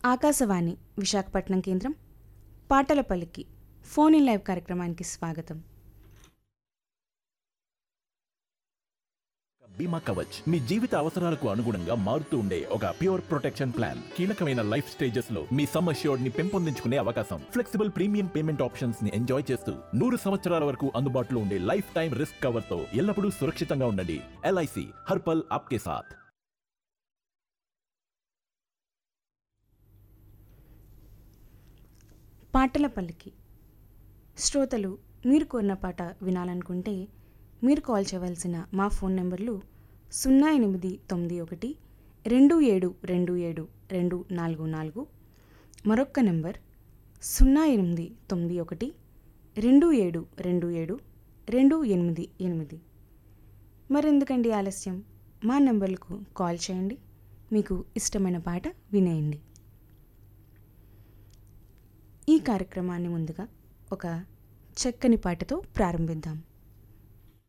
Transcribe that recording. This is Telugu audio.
ఆకాశవాణి విశాఖపట్నం కేంద్రం పాటల పలికి ఫోన్ ఇన్ లైవ్ కార్యక్రమానికి స్వాగతం బీమా కవచ్ మీ జీవిత అవసరాలకు అనుగుణంగా మారుతూ ఉండే ఒక ప్యూర్ ప్రొటెక్షన్ ప్లాన్ కీలకమైన లైఫ్ స్టేజెస్ లో మీ సమ్ అష్యూర్డ్ ని పెంపొందించుకునే అవకాశం ఫ్లెక్సిబుల్ ప్రీమియం పేమెంట్ ఆప్షన్స్ ని ఎంజాయ్ చేస్తూ నూరు సంవత్సరాల వరకు అందుబాటులో ఉండే లైఫ్ టైం రిస్క్ కవర్ తో ఎల్లప్పుడూ సురక్షితంగా ఉండండి ఎల్ఐసి హర్పల్ ఆప్కే సాథ్ పాటల పలికి శ్రోతలు మీరు కోరిన పాట వినాలనుకుంటే మీరు కాల్ చేయవలసిన మా ఫోన్ నెంబర్లు సున్నా ఎనిమిది తొమ్మిది ఒకటి రెండు ఏడు రెండు ఏడు రెండు నాలుగు నాలుగు మరొక్క నెంబర్ సున్నా ఎనిమిది తొమ్మిది ఒకటి రెండు ఏడు రెండు ఏడు రెండు ఎనిమిది ఎనిమిది మరెందుకండి ఆలస్యం మా నెంబర్లకు కాల్ చేయండి మీకు ఇష్టమైన పాట వినేయండి ఈ కార్యక్రమాన్ని ముందుగా ఒక చక్కని పాటతో ప్రారంభిద్దాం